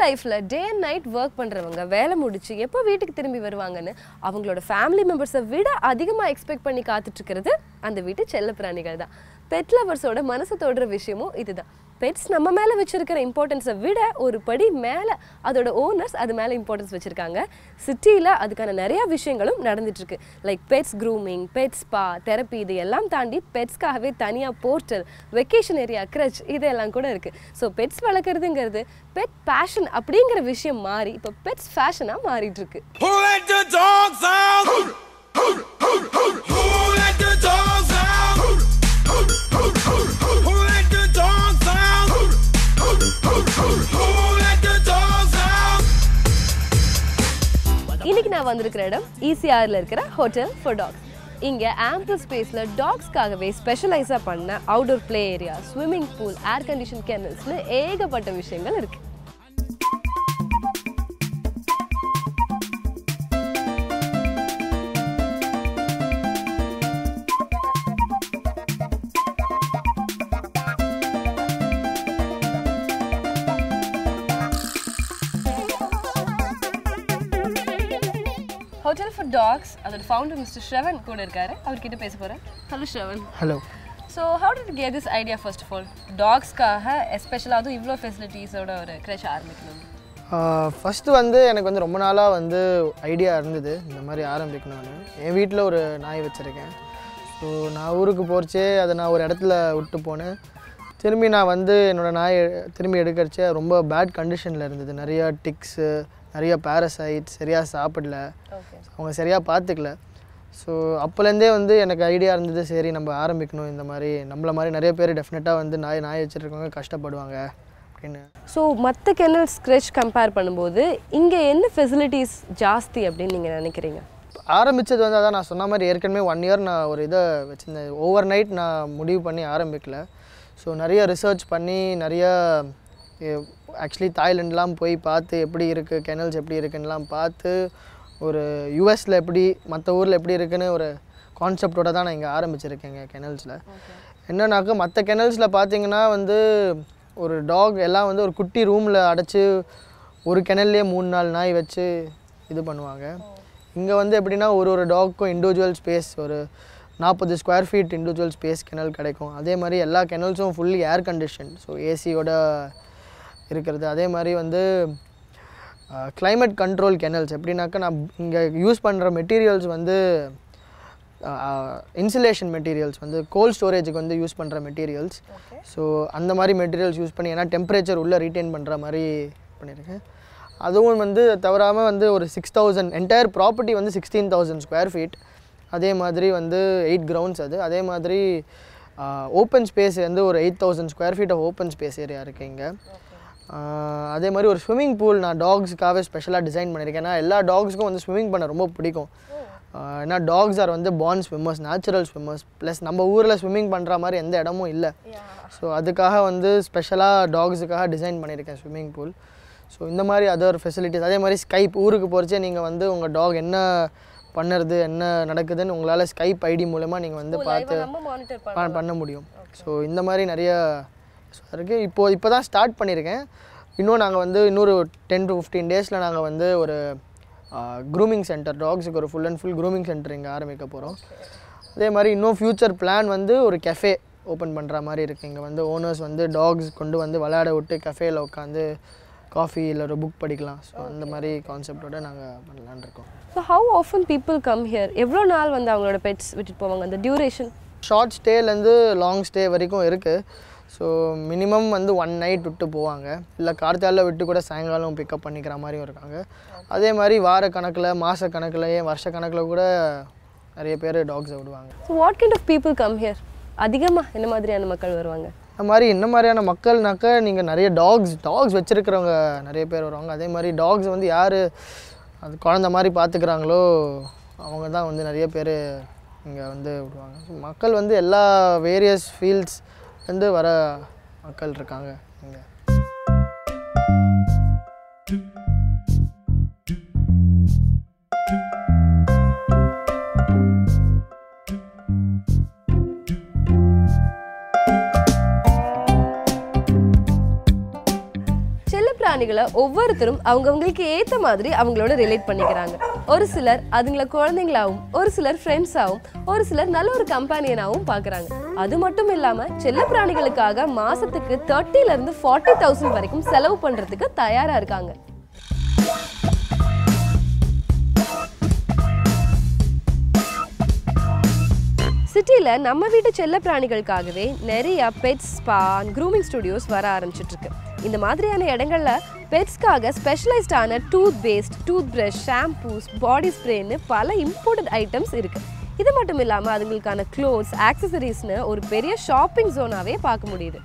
லைஃப்பில் day and night work பண்ணுறவங்க வேலை முடிச்சு எப்போ வீட்டுக்கு திரும்பி வருவாங்கன்னு அவங்களோட ஃபேமிலி மெம்பர்ஸை விட அதிகமாக எக்ஸ்பெக்ட் பண்ணி காத்துட்டு இருக்கிறது அந்த வீட்டு செல்ல பிராணிகள் தான் பெட் லவர்ஸோட மனசை தொடுற விஷயமும் இதுதான் பெட்ஸ் நம்ம மேலே வச்சிருக்கிற இம்பார்ட்டன்ஸை விட ஒரு படி மேலே அதோட ஓனர்ஸ் அது மேலே இம்பார்ட்டன்ஸ் வச்சுருக்காங்க சிட்டியில் அதுக்கான நிறையா விஷயங்களும் நடந்துட்டு இருக்கு like pets grooming pets spa therapy இது எல்லாம் தாண்டி பெட்ஸ்க்காகவே தனியாக போர்ட்டல் வெக்கேஷன் ஏரியா க்ரச் இதெல்லாம் கூட இருக்குது ஸோ பெட்ஸ் வளர்க்குறதுங்கிறது பெட் பேஷன் அப்படிங்கிற விஷயம் மாறி இப்போ பெட்ஸ் ஃபேஷனாக மாறிட்டு இருக்கு Who let the dogs out? Who let the dogs out? Who let the dogs out? Who let the dogs out? இன்னைக்கு நான் வந்திருக்கிற இடம் ஈசிஆரில் இருக்கிற ஹோட்டல் ஃபார் டாக்ஸ் இங்கே ஆம்பிள் ஸ்பேஸில் டாக்ஸ்க்காகவே ஸ்பெஷலைஸாக பண்ண outdoor play area swimming pool air condition கெனல்ஸ்னு ஏகப்பட்ட விஷயங்கள் இருக்குது ஹோட்டல் ஃபார் டாக்ஸ் அதோட ஃபவுண்டர் மிஸ்டர் ஷ்ரவன் கூட இருக்காரு அவர்கிட்ட பேச போகிறேன் hello Shravan hello so how did get this idea first of all டாக்ஸ்க்காக எஸ்பெஷலாக அதுவும் இவ்வளோ ஃபெசிலிட்டிஸோட ஒரு க்ரெஷ் ஆரம்பிக்கணும் ஃபஸ்ட்டு வந்து எனக்கு வந்து ரொம்ப நாளாக வந்து ஐடியா இருந்தது இந்த மாதிரி ஆரம்பிக்கணும்னு என் வீட்டில் ஒரு நாய் வச்சுருக்கேன் ஸோ நான் ஊருக்கு போகிறச்சே அதை நான் ஒரு இடத்துல விட்டு போனேன் திரும்பி நான் வந்து என்னோடய நாய் திரும்பி எடுக்கிறச்சே ரொம்ப பேட் கண்டிஷனில் இருந்தது நிறையா டிக்ஸு நிறைய பேரசைட் சரியாக சாப்பிடல ஓகே அவங்க சரியாக பார்த்துக்கல ஸோ அப்போலேருந்தே வந்து எனக்கு ஐடியா இருந்தது சரி நம்ம ஆரம்பிக்கணும் இந்த மாதிரி நம்மள மாதிரி நிறைய பேர் டெஃபினட்டாக வந்து நாய் நாய் வச்சுருக்கவங்க கஷ்டப்படுவாங்க அப்படின்னு ஸோ மற்ற கெனல் ஸ்க்ரெச் கம்பேர் பண்ணும்போது இங்கே என்ன ஃபெசிலிட்டிஸ் ஜாஸ்தி அப்படின்னு நீங்கள் நினைக்கிறீங்க ஆரம்பித்தது வந்து அதான் நான் சொன்ன மாதிரி ஏற்கனவே ஒன் இயர் நான் ஒரு இதை வச்சுருந்தேன் ஓவர் நைட் நான் முடிவு பண்ணி ஆரம்பிக்கல ஸோ நிறைய ரிசர்ச் பண்ணி நிறைய ஆக்சுவலி தாய்லாண்ட்லாம் போய் பார்த்து எப்படி இருக்குது கெனல்ஸ் எப்படி இருக்குன்னுலாம் பார்த்து ஒரு யூஎஸில் எப்படி மற்ற ஊரில் எப்படி இருக்குன்னு ஒரு கான்செப்டோட தான் நான் இங்கே ஆரம்பிச்சிருக்கேங்க கெனல்ஸில் என்னன்னாக்கா மற்ற கெனல்ஸில் பார்த்தீங்கன்னா வந்து ஒரு டாக் எல்லாம் வந்து ஒரு குட்டி ரூமில் அடைச்சி ஒரு கிணல்லே மூணு நாலு நாய் வச்சு இது பண்ணுவாங்க இங்கே வந்து எப்படின்னா ஒரு ஒரு டாக்கும் இண்டிவிஜுவல் ஸ்பேஸ் ஒரு நாற்பது square feet individual space kennel கிடைக்கும் அதே மாதிரி எல்லா கிணல்ஸும் ஃபுல்லி ஏர் கண்டிஷன் ஸோ ஏசியோட இருக்கிறது அதே மாதிரி வந்து climate கண்ட்ரோல் கெனல்ஸ் எப்படின்னாக்கா நான் இங்கே யூஸ் பண்ணுற மெட்டீரியல்ஸ் வந்து இன்சுலேஷன் மெட்டீரியல்ஸ் வந்து கோல்ட் ஸ்டோரேஜுக்கு வந்து யூஸ் பண்ணுற மெட்டீரியல்ஸ் ஸோ அந்த மாதிரி மெட்டீரியல்ஸ் யூஸ் பண்ணி ஏன்னா டெம்பரேச்சர் உள்ளே ரீட்டைன் பண்ணுற மாதிரி பண்ணியிருக்கேன் அதுவும் வந்து தவறாமல் வந்து ஒரு சிக்ஸ் தௌசண்ட் என்டையர் ப்ராப்பர்ட்டி வந்து சிக்ஸ்டீன் தௌசண்ட் ஸ்கொயர் ஃபீட் அதே மாதிரி வந்து எயிட் கிரவுண்ட்ஸ் அது அதே மாதிரி ஓப்பன் ஸ்பேஸ் வந்து ஒரு eight thousand square feet of open space area இருக்குது இங்கே ஆஹ் அதே மாதிரி ஒரு ஸ்விம்மிங் பூல் நான் டாக்ஸ்க்காகவே ஸ்பெஷலாக டிசைன் பண்ணியிருக்கேன் ஏன்னா எல்லா டாக்ஸ்க்கும் வந்து ஸ்விம்மிங் பண்ண ரொம்ப பிடிக்கும் ஆஹ் ஏன்னா டாக்ஸ் ஆர் வந்து born swimmers natural swimmers plus நம்ம ஊரில் ஸ்விம்மிங் பண்ணுற மாதிரி எந்த இடமும் இல்லை ஸோ அதுக்காக வந்து ஸ்பெஷலாக டாக்ஸுக்காக டிசைன் பண்ணியிருக்கேன் ஸ்விம்மிங் பூல் ஸோ இந்த மாதிரி அதர் ஃபெசிலிட்டிஸ் அதே மாதிரி ஸ்கைப் ஊருக்கு போகிறச்சே நீங்கள் வந்து உங்கள் டாக் என்ன பண்ணுறது என்ன நடக்குதுன்னு உங்களால் ஸ்கைப் ஐடி மூலமா நீங்கள் வந்து பார்த்து நம்ம மானிட்டர் ப- பண்ண முடியும் ஸோ இந்த மாதிரி நிறைய இருக்குது இப்போது இப்போ தான் ஸ்டார்ட் பண்ணியிருக்கேன் இன்னும் நாங்கள் வந்து இன்னொரு டென் டு ஃபிஃப்டீன் டேஸில் நாங்கள் வந்து ஒரு க்ரூமிங் சென்டர் டாக்ஸுக்கு ஒரு full and full grooming centre இங்கே ஆரம்பிக்க போகிறோம் அதே மாதிரி இன்னும் ஃப்யூச்சர் பிளான் வந்து ஒரு கெஃபே ஓப்பன் பண்ணுற மாதிரி இருக்குது இங்கே வந்து ஓனர்ஸ் வந்து டாக்ஸ் கொண்டு வந்து விளையாட விட்டு கஃபேல உட்காந்து காஃபி இல்லை ஒரு புக் படிக்கலாம் ஸோ அந்த மாதிரி கான்செப்டோட நாங்கள் பண்ணலான்னு இருக்கோம் so how often people come here எவ்வளோ நாள் வந்து அவங்களோட பெட்ஸ் விட்டுட்டு போவாங்க அந்த டியூரேஷன் ஷார்ட் ஸ்டேலேருந்து லாங் ஸ்டே வரைக்கும் இருக்குது ஸோ மினிமம் வந்து ஒன் நைட் விட்டு போவாங்க இல்லை கார்த்தாலில் விட்டு கூட சாயங்காலம் பிக்கப் பண்ணிக்கிற மாதிரியும் இருக்காங்க அதே மாதிரி வார கணக்கில் மாத கணக்கில் ஏன் வருஷ கணக்கில் கூட நிறைய பேர் டாக்ஸை விடுவாங்க so what kind of people come here அதிகமாக என்ன மாதிரியான மக்கள் வருவாங்க இந்த மாதிரி இந்த மாதிரியான மக்கள்னாக்க நீங்கள் நிறைய டாக்ஸ் டாக்ஸ் வச்சுருக்கிறவங்க நிறைய பேர் வருவாங்க அதே மாதிரி டாக்ஸ் வந்து யார் அது குழந்த மாதிரி பார்த்துக்கிறாங்களோ அவங்க தான் வந்து நிறைய பேர் இங்கே வந்து விடுவாங்க So, மக்கள் வந்து எல்லா வேரியஸ் ஃபீல்ட்ஸ் வந்து வர மக்கள் இருக்காங்க இங்கே பிராணிகளை ஒவ்வொருத்தரும் அவங்கவங்களுக்கு ஏத்த மாதிரி அவங்களோட ரிலேட் பண்ணிக்கிறாங்க ஒரு சிலர் அதுங்கள குழந்தைங்களாவும் ஒரு சிலர் ஃப்ரெண்ட்ஸாவும் ஒரு சிலர் நல்ல ஒரு கம்பானியனாவும் பார்க்கறாங்க அது மட்டும் இல்லாம செல்ல பிராணிகளுக்காக மாசத்துக்கு தேர்ட்டில இருந்து ஃபார்ட்டி தௌசண்ட் வரைக்கும் செலவு பண்றதுக்கு தயாரா இருக்காங்க சிட்டியில் நம்ம வீட்டு செல்ல பிராணிகளுக்காகவே நிறைய பெட்ஸ் ஸ்பா க்ரூமிங் ஸ்டுடியோஸ் வர ஆரம்பிச்சிட்டு இருக்கு இந்த மாதிரியான இடங்கள்ல பெட்ஸ்க்காக ஸ்பெஷலைஸ்டான toothpaste toothbrush shampoos body ஸ்ப்ரேன்னு பல இம்போர்ட்டட் ஐட்டம்ஸ் இருக்கு இது மட்டும் இல்லாமல் அதுங்களுக்கான க்ளோத்ஸ் ஆக்சசரிஸ்னு ஒரு பெரிய ஷாப்பிங் ஜோனாவே பார்க்க முடியுது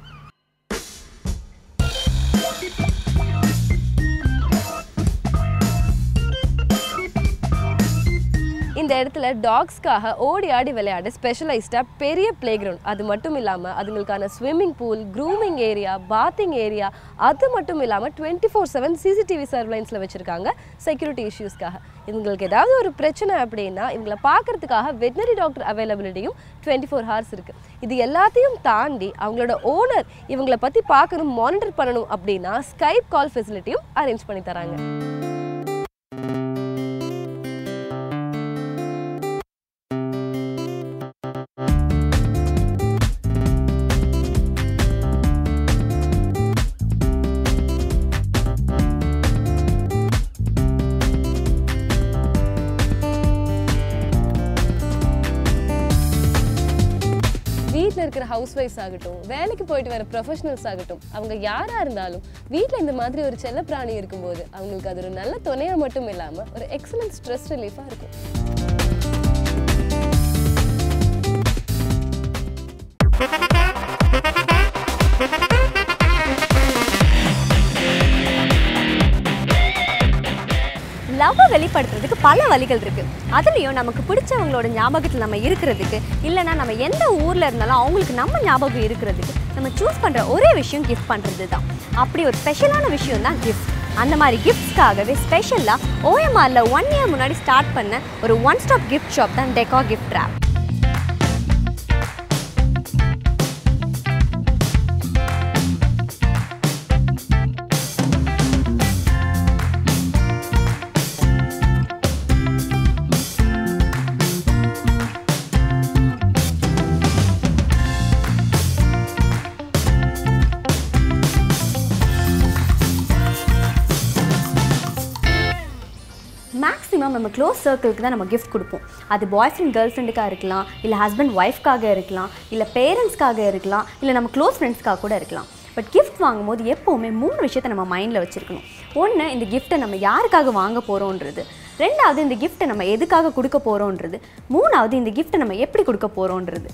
இந்த இடத்துல டாக்ஸ்க்காக ஓடி ஆடி விளையாட ஸ்பெஷலைஸ்டாக பெரிய பிளே கிரவுண்ட் அது மட்டும் இல்லாமல் அதுங்களுக்கான swimming pool grooming area bathing area அது மட்டும் இல்லாமல் டுவெண்ட்டி ஃபோர் செவன் சிசிடிவி சர்வலைன்ஸில் வச்சுருக்காங்க செக்யூரிட்டி இஷ்யூஸ்க்காக இவங்களுக்கு ஏதாவது ஒரு பிரச்சனை அப்படின்னா இவங்களை பார்க்கறதுக்காக வெட்டினரி டாக்டர் அவைலபிலிட்டியும் டுவெண்ட்டி ஃபோர் ஹவர்ஸ் இருக்குது இது எல்லாத்தையும் தாண்டி அவங்களோட ஓனர் இவங்களை பற்றி பார்க்கணும் மானிட்டர் பண்ணணும் அப்படின்னா ஸ்கைப் கால் ஃபெசிலிட்டியும் அரேஞ்ச் பண்ணி தராங்க வீட்டில் இருக்கிற ஹவுஸ் ஒய்ஃப்ஸ் ஆகட்டும் வேலைக்கு போயிட்டு வர ப்ரொஃபஷனல்ஸ் ஆகட்டும் அவங்க யாராக இருந்தாலும் வீட்டில் இந்த மாதிரி ஒரு செல்ல பிராணி இருக்கும்போது அவங்களுக்கு அது ஒரு நல்ல துணையாக மட்டும் இல்லாமல் ஒரு எக்ஸலன்ட் ஸ்ட்ரெஸ் ரிலீஃபாக இருக்கும் லவ்வை வெளிப்படுத்துறதுக்கு பல வழிகள் இருக்கு அதுலேயும் நமக்கு பிடிச்சவங்களோட ஞாபகத்தில் நம்ம இருக்கிறதுக்கு இல்லைன்னா நம்ம எந்த ஊரில் இருந்தாலும் அவங்களுக்கு நம்ம ஞாபகம் இருக்கிறதுக்கு நம்ம சூஸ் பண்ணுற ஒரே விஷயம் கிஃப்ட் பண்ணுறது தான் அப்படி ஒரு ஸ்பெஷலான விஷயம் தான் கிஃப்ட் அந்த மாதிரி கிஃப்ட்ஸ்க்காகவே ஸ்பெஷலாக ஓஎம்ஆரில் ஒன் இயர் முன்னாடி ஸ்டார்ட் பண்ண ஒரு ஒன் ஸ்டாப் கிஃப்ட் ஷாப் தான் டெக்கா கிஃப்ட் ரேப் மேக்ஸிமம் நம்ம க்ளோஸ் சர்க்கிளுக்கு தான் நம்ம கிஃப்ட் கொடுப்போம் அது பாய் ஃப்ரெண்ட் கேர்ள் ஃப்ரெண்டுக்காக இருக்கலாம் இல்லை ஹஸ்பண்ட் ஒய்ஃப்காக இருக்கலாம் இல்லை பேரண்ட்ஸ்க்காக இருக்கலாம் இல்லை நம்ம க்ளோஸ் ஃப்ரெண்ட்ஸ்க்காக கூட இருக்கலாம் பட் கிஃப்ட் வாங்கும்போது எப்போவுமே மூணு விஷயத்தை நம்ம மைண்டில் வச்சுருக்கணும் ஒன்று இந்த கிஃப்ட்டை நம்ம யாருக்காக வாங்க போகிறோன்றது ரெண்டாவது இந்த கிஃப்ட்டை நம்ம எதுக்காக கொடுக்க போகிறோன்றது மூணாவது இந்த கிஃப்ட்டை நம்ம எப்படி கொடுக்க போகிறோன்றது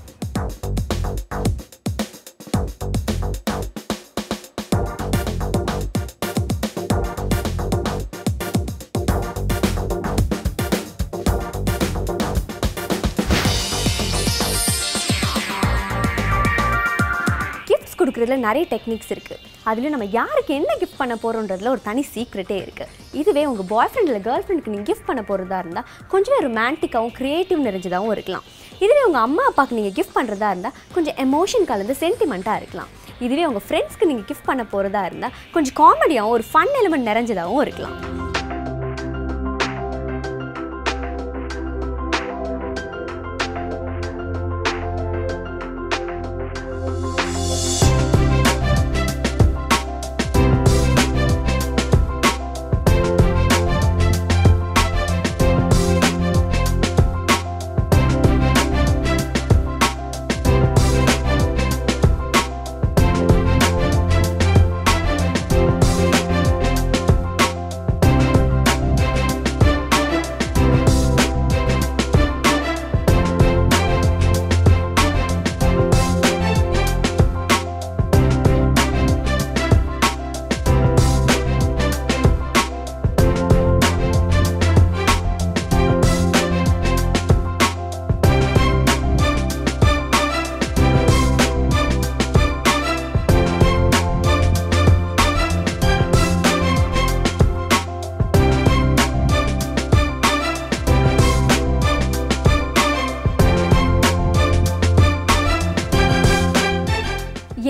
கிஃப்ட்ஸ் கொடுக்குறதுல நிறைய டெக்னிக்ஸ் இருக்குது அதுலேயும் நம்ம யாருக்கு என்ன கிஃப்ட் பண்ண போகிறோன்றதுல ஒரு தனி சீக்ரெட்டே இருக்குது இதுவே உங்கள் பாய் ஃப்ரெண்ட் இல்லை கேர்ள் ஃப்ரெண்டுக்கு நீங்கள் கிஃப்ட் பண்ண போகிறதா இருந்தால் கொஞ்சம் ரொமான்டிக்காகவும் க்ரியேட்டிவ் நிறைஞ்சதாகவும் இருக்கலாம் இதுவே உங்கள் அம்மா அப்பாவுக்கு நீங்கள் கிஃப்ட் பண்ணுறதா இருந்தால் கொஞ்சம் எமோஷன் கலந்து சென்டிமெண்ட்டாக இருக்கலாம் இதுவே உங்கள் ஃப்ரெண்ட்ஸ்க்கு நீங்கள் கிஃப்ட் பண்ண போகிறதா இருந்தால் கொஞ்சம் காமெடியாகவும் ஒரு ஃபன் எலிமெண்ட் நிறைஞ்சதாகவும் இருக்கலாம்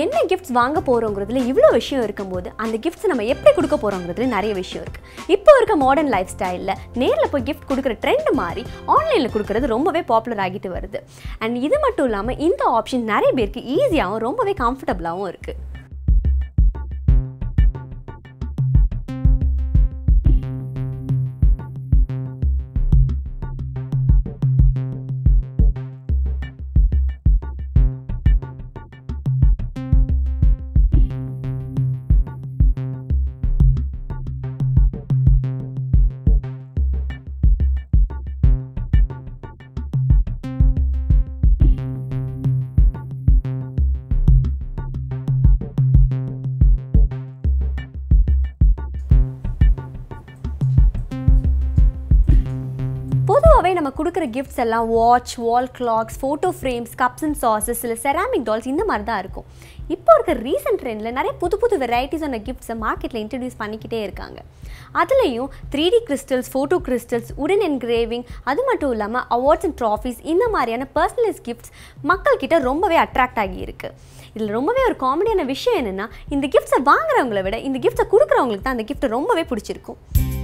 என்ன கிஃப்ட்ஸ் வாங்க போகிறோங்கிறதுல இவ்வளோ விஷயம் இருக்கும்போது அந்த கிஃப்ட்ஸ் நம்ம எப்படி கொடுக்க போகிறோங்கிறதுல நிறைய விஷயம் இருக்குது இப்போ இருக்க மாடர்ன் லைஃப் ஸ்டைலில் நேரில் போய் கிஃப்ட் கொடுக்குற ட்ரெண்ட் மாறி ஆன்லைனில் கொடுக்குறது ரொம்பவே பாப்புலர் ஆகிட்டு வருது அண்ட் இது மட்டும் இல்லாமல் இந்த ஆப்ஷன் நிறைய பேருக்கு ஈஸியாகவும் ரொம்பவே கம்ஃபர்டபுளாகவும் இருக்குது பொதுவாகவே நம்ம கொடுக்குற கிஃப்ட்ஸ் எல்லாம் watch wall clocks photo frames cups and சாசஸ் இல்லை செராமிக் டால்ஸ் இந்த மாதிரி தான் இருக்கும் இப்போ இருக்க ரீசெண்ட் ட்ரெண்டில் நிறைய புது புது வெரைட்டிஸான கிஃப்ட்ஸை மார்க்கெட்டில் இன்ட்ரடியூஸ் பண்ணிக்கிட்டே இருக்காங்க அதுலேயும் three D crystals photo crystals உடன் என்கிரேவிங் அது மட்டும் இல்லாமல் அவார்ட்ஸ் அண்ட் ட்ராஃபீஸ் இந்த மாதிரியான பர்சனலைஸ் கிஃப்ட்ஸ் மக்கள்கிட்ட ரொம்பவே அட்ராக்ட் ஆகி இருக்கு இதில் ரொம்பவே ஒரு காமெடியான விஷயம் என்னென்னா இந்த கிஃப்ட்ஸை வாங்குறவங்கள விட இந்த கிஃப்ட்ஸை கொடுக்குறவங்களுக்கு தான் அந்த கிஃப்ட்டை ரொம்பவே பிடிச்சிருக்கும்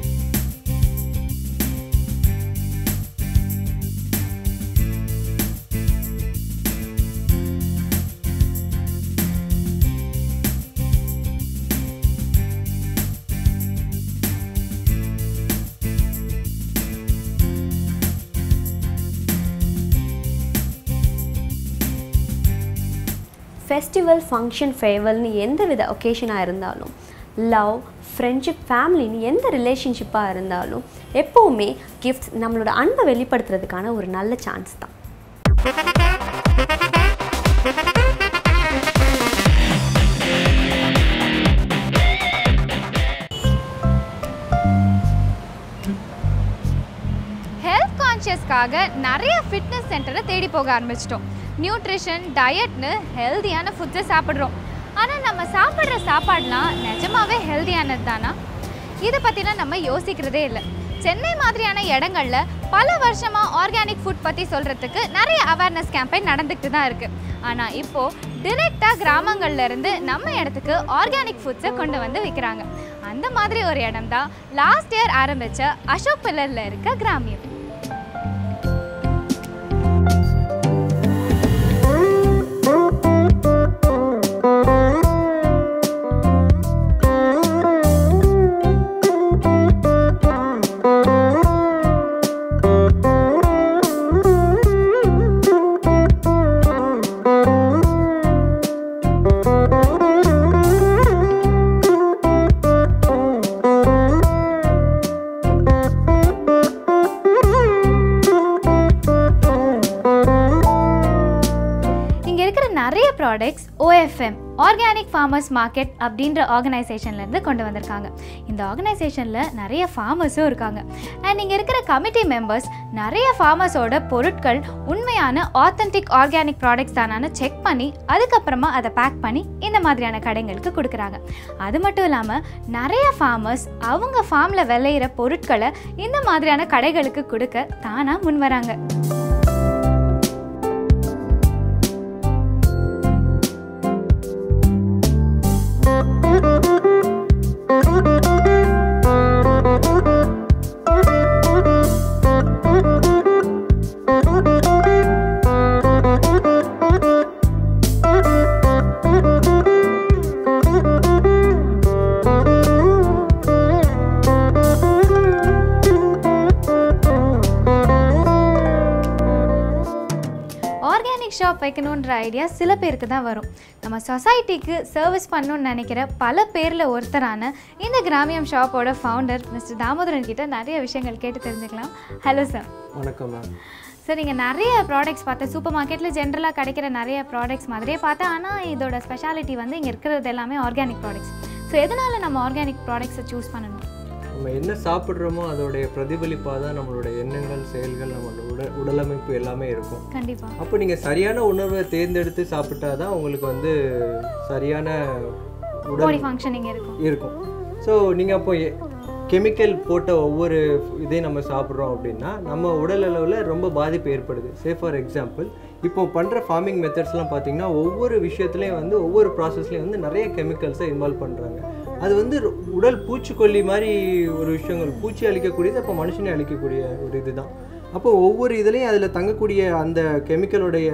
ஃபெஸ்டிவல் ஃபங்க்ஷன் ஃபேவல்னு எந்த வித ஒகேஷனாக இருந்தாலும் லவ் ஃப்ரெண்ட்ஷிப் ஃபேமிலின்னு எந்த ரிலேஷன்ஷிப்பாக இருந்தாலும் எப்போவுமே கிஃப்ட்ஸ் நம்மளோட அன்பை வெளிப்படுத்துறதுக்கான ஒரு நல்ல சான்ஸ் தான் ஹெல்த் கான்ஷியஸ்க்காக நிறைய ஃபிட்னஸ் சென்டரை தேடி போக ஆரம்பிச்சிட்டோம் நியூட்ரிஷன் டயட்னு ஹெல்தியான ஃபுட்ஸை சாப்பிட்றோம் ஆனால் நம்ம சாப்பிட்ற சாப்பாடுலாம் நிஜமாவே ஹெல்தியானது தானா இதை பற்றிலாம் நம்ம யோசிக்கிறதே இல்லை சென்னை மாதிரியான இடங்கள்ல பல வருஷமா ஆர்கானிக் ஃபுட் பற்றி சொல்கிறதுக்கு நிறைய அவேர்னஸ் கேம்பெயின் நடந்துக்கிட்டு தான் இருக்குது ஆனால் இப்போது டிரெக்டாக கிராமங்கள்ல இருந்து நம்ம இடத்துக்கு ஆர்கானிக் ஃபுட்ஸை கொண்டு வந்து விற்கிறாங்க அந்த மாதிரி ஒரு இடம் தான் லாஸ்ட் இயர் ஆரம்பித்த அசோக் பில்லரில் இருக்க கிராமியம் இங்கே இருக்கிற நிறைய products OFM organic farmers market அப்படின்ற ஆர்கனைசேஷன்லேருந்து கொண்டு வந்திருக்காங்க இந்த ஆர்கனைசேஷனில் நிறைய ஃபார்மர்ஸும் இருக்காங்க அண்ட் இங்கே இருக்கிற கமிட்டி மெம்பர்ஸ் நிறைய ஃபார்மர்ஸோட பொருட்கள் உண்மையான ஆத்தென்டிக் ஆர்கானிக் ப்ராடக்ட்ஸ் தானான்னு செக் பண்ணி அதுக்கப்புறமா அதை பேக் பண்ணி இந்த மாதிரியான கடைங்களுக்கு கொடுக்குறாங்க அது மட்டும் இல்லாமல் நிறைய ஃபார்மர்ஸ் அவங்க ஃபார்மில் விளையிற பொருட்களை இந்த மாதிரியான கடைகளுக்கு கொடுக்க தானாக முன் வராங்க ஆர்கானிக் ஷாப் வைக்கணுன்ற ஐடியா சில பேருக்கு தான் வரும் நம்ம சொசைட்டிக்கு சர்வீஸ் பண்ணணும்னு நினைக்கிற பல பேரில் ஒருத்தரான இந்த கிராமியம் ஷாப்போட ஃபவுண்டர் மிஸ்டர் தாமோதரன் கிட்ட நிறைய விஷயங்கள் கேட்டு தெரிஞ்சுக்கலாம் ஹலோ சார் வணக்கம் மேம் சார் இங்கே நிறைய ப்ராடக்ட்ஸ் பார்த்தேன் சூப்பர் மார்க்கெட்டில் ஜென்ரலாக கிடைக்கிற நிறைய ப்ராடக்ட்ஸ் மாதிரியே பார்த்தேன் ஆனால் இதோட ஸ்பெஷாலிட்டி வந்து இங்கே இருக்கிறது எல்லாமே ஆர்கானிக் ப்ராடக்ட்ஸ் ஸோ எதனால் நம்ம ஆர்கானிக் ப்ராடக்ட்ஸை சூஸ் பண்ணணும் நம்ம என்ன சாப்பிட்றோமோ அதோடைய பிரதிபலிப்பாக தான் நம்மளோட எண்ணங்கள் செயல்கள் நம்மளோட உடல் உடலமைப்பு எல்லாமே இருக்கும் கண்டிப்பாக அப்போ நீங்கள் சரியான உணவை தேர்ந்தெடுத்து சாப்பிட்டா தான் உங்களுக்கு வந்து சரியான பாடி உடல் ஃபங்க்ஷனிங் இருக்கும் இருக்கும் ஸோ நீங்கள் அப்போ கெமிக்கல் போட்ட ஒவ்வொரு இதையும் நம்ம சாப்பிட்றோம் அப்படின்னா நம்ம உடல் அளவில் ரொம்ப பாதிப்பு ஏற்படுது சே ஃபார் எக்ஸாம்பிள் இப்போ பண்ணுற ஃபார்மிங் மெத்தட்ஸ்லாம் பார்த்தீங்கன்னா ஒவ்வொரு விஷயத்துலையும் வந்து ஒவ்வொரு ப்ராசஸ்லேயும் வந்து நிறைய கெமிக்கல்ஸை இன்வால்வ் பண்ணுறாங்க அது வந்து ரொ- உடல் பூச்சிக்கொல்லி மாதிரி ஒரு விஷயங்கள் பூச்சி அழிக்கக்கூடியது அப்போ மனுஷனே அழிக்கக்கூடிய ஒரு இதுதான் அப்போ ஒவ்வொரு இதுலேயும் அதில் தங்கக்கூடிய அந்த கெமிக்கலுடைய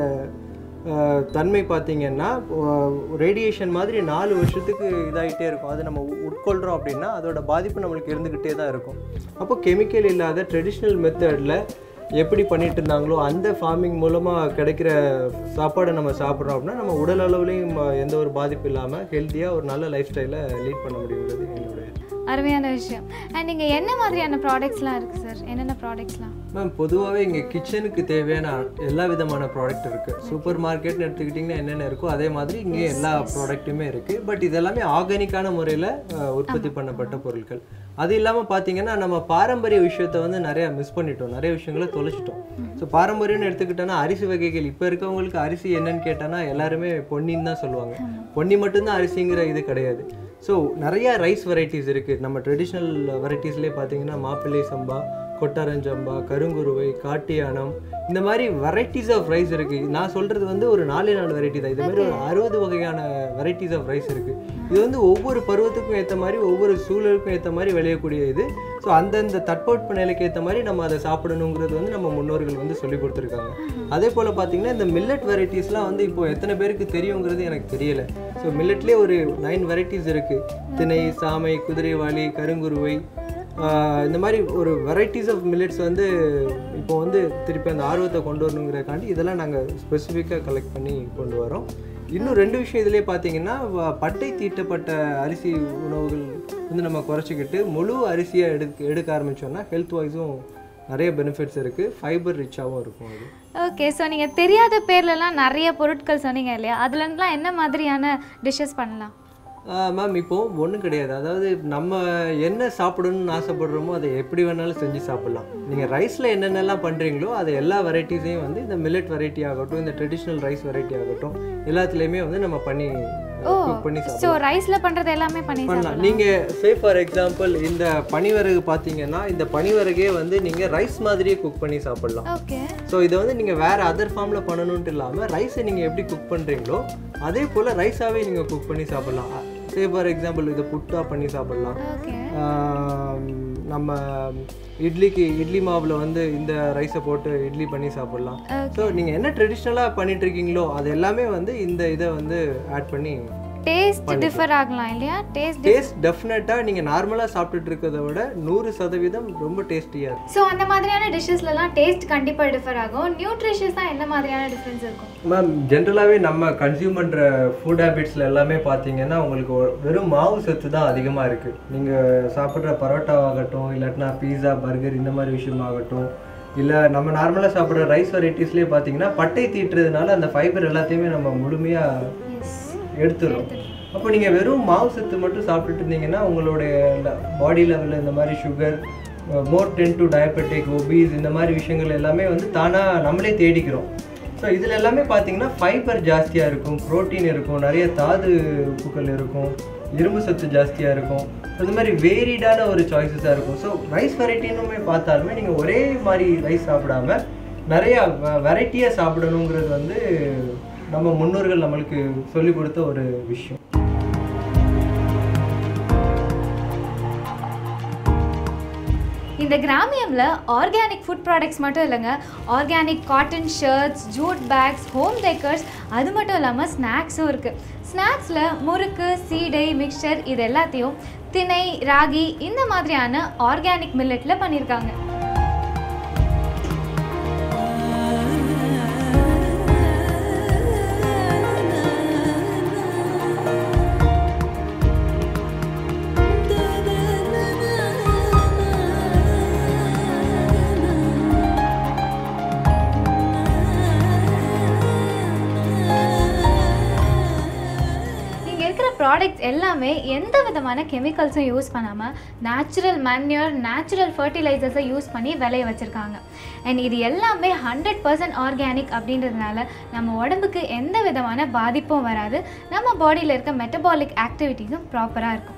அஹ், தன்மை பார்த்தீங்கன்னா ரேடியேஷன் மாதிரி நாலு வருஷத்துக்கு இதாகிட்டே இருக்கும் அது நம்ம உ- உட்கொள்கிறோம் அப்படின்னா அதோட பாதிப்பு நம்மளுக்கு இருந்துக்கிட்டே தான் இருக்கும் அப்போ கெமிக்கல் இல்லாத ட்ரெடிஷ்னல் மெத்தடில் எப்படி பண்ணிட்டு இருந்தாங்களோ அந்த ஃபார்மிங் மூலமாக கிடைக்கிற சாப்பாடை நம்ம சாப்பிட்றோம் அப்படின்னா நம்ம உடல் அளவுலையும் அஹ், எந்த ஒரு பாதிப்பு இல்லாமல் ஹெல்த்தியாக ஒரு நல்ல லைஃப் ஸ்டைலை லீட் பண்ண முடியுங்கிறது என்னுடைய அருமையான விஷயம் அண்ட் இங்கே என்ன மாதிரியான ப்ராடக்ட்ஸ்லாம் இருக்குது சார் என்னென்ன ப்ராடக்ட்ஸ்லாம் மேம் பொதுவாகவே இங்கே கிச்சனுக்கு தேவையான எல்லா விதமான ப்ராடக்ட் இருக்குது சூப்பர் மார்க்கெட்னு எடுத்துக்கிட்டிங்கன்னா என்னென்ன இருக்கோ அதே மாதிரி இங்கே எல்லா ப்ராடக்ட்டுமே இருக்குது பட் இது எல்லாமே ஆர்கானிக்கான முறையில் உற்பத்தி பண்ணப்பட்ட பொருட்கள் அது இல்லாமல் பார்த்தீங்கன்னா நம்ம பாரம்பரிய விஷயத்தை வந்து நிறையா மிஸ் பண்ணிட்டோம் நிறைய விஷயங்களை தொலைச்சிட்டோம் ஸோ பாரம்பரியம்னு எடுத்துக்கிட்டோன்னா அரிசி வகைகள் இப்போ இருக்கவங்களுக்கு அரிசி என்னன்னு கேட்டானா எல்லாருமே பொன்னின்னு தான் சொல்லுவாங்க பொன்னி மட்டும்தான் அரிசிங்கிற இது கிடையாது ஸோ நிறைய ரைஸ் வெரைட்டிஸ் இருக்குது நம்ம ட்ரெடிஷ்னல் வெரைட்டிஸ்லேயே பார்த்தீங்கன்னா மாப்பிள்ளை சம்பா கொட்டாரஞ்சம்பா கருங்குருவை காட்டியானம் இந்த மாதிரி வெரைட்டிஸ் ஆஃப் ரைஸ் இருக்குது நான் சொல்கிறது வந்து ஒரு நாலே நாலு வெரைட்டி தான் இது மாதிரி ஒரு அறுபது வகையான வெரைட்டிஸ் ஆஃப் ரைஸ் இருக்குது இது வந்து ஒவ்வொரு பருவத்துக்கும் ஏற்ற மாதிரி ஒவ்வொரு சூழலுக்கும் ஏற்ற மாதிரி விளையக்கூடிய இது ஸோ அந்தந்த தட்பவெட்ப நிலைக்கு ஏற்ற மாதிரி நம்ம அதை சாப்பிடணுங்கிறது வந்து நம்ம முன்னோர்கள் வந்து சொல்லி கொடுத்துருக்காங்க அதே போல் பார்த்தீங்கன்னா இந்த மில்லட் வெரைட்டிஸ்லாம் வந்து இப்போ எத்தனை பேருக்கு தெரியுங்கிறது எனக்கு தெரியல ஸோ மில்லட்லேயே ஒரு நைன் வெரைட்டிஸ் இருக்குது திணை சாமை குதிரைவாளி கருங்குருவை ஆஹ் இந்த மாதிரி ஒரு வெரைட்டிஸ் ஆஃப் மில்லட்ஸ் வந்து இப்போ வந்து திருப்பி அந்த ஆர்வத்தை கொண்டு வரணுங்கிறக்காண்டி இதெல்லாம் நாங்கள் ஸ்பெசிஃபிக்காக கலெக்ட் பண்ணி கொண்டு வரோம் இன்னும் ரெண்டு விஷயம் இதுலேயே பார்த்தீங்கன்னா வ- பட்டை தீட்டப்பட்ட அரிசி உணவுகள் வந்து நம்ம குறைச்சிக்கிட்டு முழு அரிசியை எடுக்க எடுக்க ஆரம்பித்தோம்னா ஹெல்த் வைஸும் நிறைய பெனிஃபிட்ஸ் இருக்குது ஃபைபர் ரிச்சாகவும் இருக்கும் அது ஓகே ஸோ நீங்கள் தெரியாத பேர்லலாம் நிறைய பொருட்கள் சொன்னீங்க இல்லையா அதுலேருந்துலாம் என்ன மாதிரியான டிஷ்ஷஸ் பண்ணலாம் மேம் இப்போ ஒன்றும் கிடையாது அதாவது நம்ம என்ன சாப்பிடணும்னு ஆசைப்படுறோமோ அதை எப்படி வேணாலும் செஞ்சு சாப்பிடலாம் நீங்கள் ரைஸில் என்னென்னலாம் பண்ணுறீங்களோ அது எல்லா வெரைட்டிஸையும் வந்து இந்த மில்லட் வெரைட்டி ஆகட்டும் இந்த ட்ரெடிஷ்னல் ரைஸ் வெரைட்டி ஆகட்டும் எல்லாத்துலேயுமே வந்து நம்ம பண்ணி ஓ குக் பண்ணி ஸோ சாப்பிடலாம் ரைஸில் பண்ணுறது எல்லாமே பண்ணி பண்ணலாம் சாப்பிடலாம் நீங்கள் சே ஃபார் எக்ஸாம்பிள் இந்த பனிவரகு பார்த்தீங்கன்னா இந்த பனிவரகே வந்து நீங்கள் ரைஸ் மாதிரியே குக் பண்ணி சாப்பிடலாம் ஓகே ஸோ இதை வந்து நீங்கள் வேறு அதர் ஃபார்மில் பண்ணணுன்ட்டு இல்லாமல் ரைஸை நீங்கள் எப்படி குக் பண்ணுறீங்களோ அதே போல் ரைஸாகவே நீங்கள் குக் பண்ணி சாப்பிடலாம் சே ஃபார் எக்ஸாம்பிள் இதை புட்டா பண்ணி சாப்பிடலாம் ஓகே ஆம், நம்ம இட்லிக்கு இட்லி மாவில் வந்து இந்த ரைஸை போட்டு இட்லி பண்ணி சாப்பிடலாம் ஸோ நீங்கள் என்ன ட்ரெடிஷ்னலாக பண்ணிட்டு இருக்கீங்களோ அது எல்லாமே வந்து இந்த இதை வந்து ஆட் பண்ணி டேஸ்ட் டிஃபர் ஆகலாம் இல்லையா டேஸ்ட் டேஸ்ட் டெஃபினட்டாக நீங்கள் நார்மலாக சாப்பிட்டுட்டு இருக்கிறத விட நூறு சதவீதம் ரொம்ப டேஸ்டியாக இருக்கும் ஸோ அந்த மாதிரியான டிஷ்ஷஸ்லலாம் டேஸ்ட் கண்டிப்பாக டிஃபர் ஆகும் நியூட்ரிஷியஸ் தான் என்ன மாதிரியான டிஃப்ரென்ஸ் இருக்கும் மேம் ஜென்ரலாகவே நம்ம கன்சியூம் பண்ணுற ஃபுட் ஹேபிட்ஸில் எல்லாமே பார்த்தீங்கன்னா உங்களுக்கு ஒரு- வெறும் மாவு சத்து தான் அதிகமாக இருக்குது நீங்கள் சாப்பிட்ற பரோட்டாவாகட்டும் இல்லாட்டினா பீஸா பர்கர் இந்த மாதிரி விஷயமாகட்டும் இல்லை நம்ம நார்மலாக சாப்பிட்ற ரைஸ் வெரைட்டிஸ்லேயே பார்த்தீங்கன்னா பட்டை தீட்டுறதுனால அந்த ஃபைபர் எல்லாத்தையுமே நம்ம முழுமையாக எடுத்துடும் அப்போ நீங்கள் வெறும் மாவு சத்து மட்டும் சாப்பிட்டுட்டு இருந்தீங்கன்னா உங்களுடைய பாடி லெவலில் இந்த மாதிரி sugar more tend to diabetic obese இந்த மாதிரி விஷயங்கள் எல்லாமே வந்து தானாக நம்மளே தேடிக்கிறோம் ஸோ இதில் எல்லாமே பார்த்தீங்கன்னா ஃபைபர் ஜாஸ்தியாக இருக்கும் புரோட்டீன் இருக்கும் நிறைய தாது உப்புக்கள் இருக்கும் இரும்பு சத்து ஜாஸ்தியாக இருக்கும் இந்த மாதிரி வேரிடான ஒரு சாய்ஸஸாக இருக்கும் ஸோ ரைஸ் வெரைட்டினுமே பார்த்தாலுமே நீங்கள் ஒரே மாதிரி ரைஸ் சாப்பிடாம நிறைய வெரைட்டியாக சாப்பிடணுங்கிறது வந்து நம்ம முன்னோர்கள் நம்மளுக்கு சொல்லிக் கொடுத்த ஒரு விஷயம் இந்த கிராமியமில் ஆர்கானிக் ஃபுட் ப்ராடக்ட்ஸ் மட்டும் இல்லைங்க organic cotton shirts jute bags home decors அது மட்டும் இல்லாமல் ஸ்நாக்ஸும் இருக்குது ஸ்நாக்ஸில் முறுக்கு சீடை மிக்சர் இது எல்லாத்தையும் திணை ராகி இந்த மாதிரியான ஆர்கானிக் மில்லட்டில் பண்ணியிருக்காங்க இங்கே இருக்கிற ப்ராடக்ட்ஸ் எல்லாமே எந்த விதமான கெமிக்கல்ஸும் யூஸ் பண்ணாமல் நேச்சுரல் மேன்யூர் நேச்சுரல் ஃபர்டிலைசர்ஸை யூஸ் பண்ணி விளைய வச்சுருக்காங்க அண்ட் இது எல்லாமே ஹண்ட்ரட் பர்சன்ட் ஆர்கானிக் அப்படின்றதுனால நம்ம உடம்புக்கு எந்த விதமான பாதிப்பும் வராது நம்ம பாடியில் இருக்க மெட்டபாலிக் ஆக்டிவிட்டீஸும் ப்ராப்பராக இருக்கும்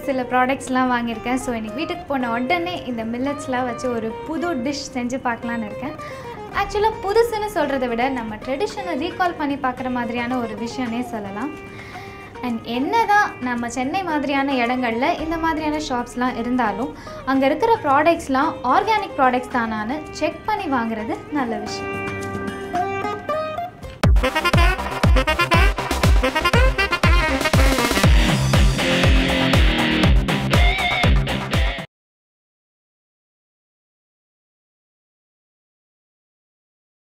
சில ப்ராடக்ட்ஸ்லாம் வாங்கியிருக்கேன் ஸோ இன்னைக்கு வீட்டுக்கு போன உடனே இந்த மில்லட்ஸ்லாம் வச்சு ஒரு புது டிஷ் செஞ்சு பார்க்கலான்னு இருக்கேன் ஆக்சுவலாக புதுசுன்னு சொல்கிறத விட நம்ம ட்ரெடிஷனை ரீகால் பண்ணி பார்க்குற மாதிரியான ஒரு விஷயம்னே சொல்லலாம் அண்ட் என்னதான் நம்ம சென்னை மாதிரியான இடங்கள்ல இந்த மாதிரியான ஷாப்ஸ்லாம் இருந்தாலும் அங்கே இருக்கிற ப்ராடக்ட்ஸ்லாம் ஆர்கானிக் ப்ராடக்ட்ஸ் தானான்னு செக் பண்ணி வாங்குறது நல்ல விஷயம்